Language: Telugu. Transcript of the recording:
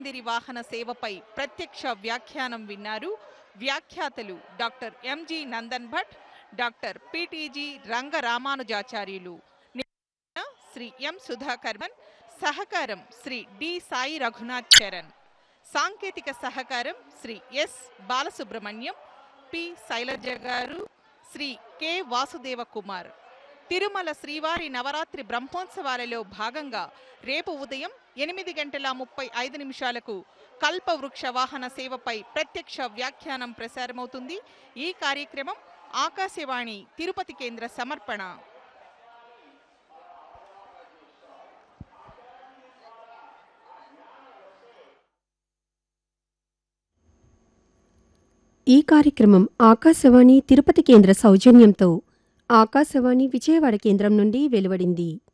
పందిరి వాహన సేవపై ప్రత్యక్ష వ్యాఖ్యానం విన్నారు వ్యాఖ్యాతలు doctor MG Nandan Bhat doctor PTG Rangaramanujacharyulu నిర్వహణ శ్రీ ఎం సుధాకర్మన్ సహకారం శ్రీ డి సాయి రఘునాథ్ చరణ్ సాంకేతిక సహకారం శ్రీ ఎస్ బాలసుబ్రహ్మణ్యం పి శైలజ గారు శ్రీ కె వాసుదేవ కుమార్ తిరుమల శ్రీవారి నవరాత్రి బ్రహ్మోత్సవాలలో భాగంగా రేపు ఉదయం ఎనిమిది గంటల ముప్పై ఐదు నిమిషాలకు కల్పవృక్ష వాహన సేవపై ప్రత్యక్ష వ్యాఖ్యానం ప్రసారమవుతుంది ఈ కార్యక్రమం ఆకాశవాణి తిరుపతి కేంద్ర సమర్పణ ఈ కార్యక్రమం ఆకాశవాణి తిరుపతి కేంద్ర సౌజన్యంతో ఆకాశవాణి విజయవాడ కేంద్రం నుండి వెలువడింది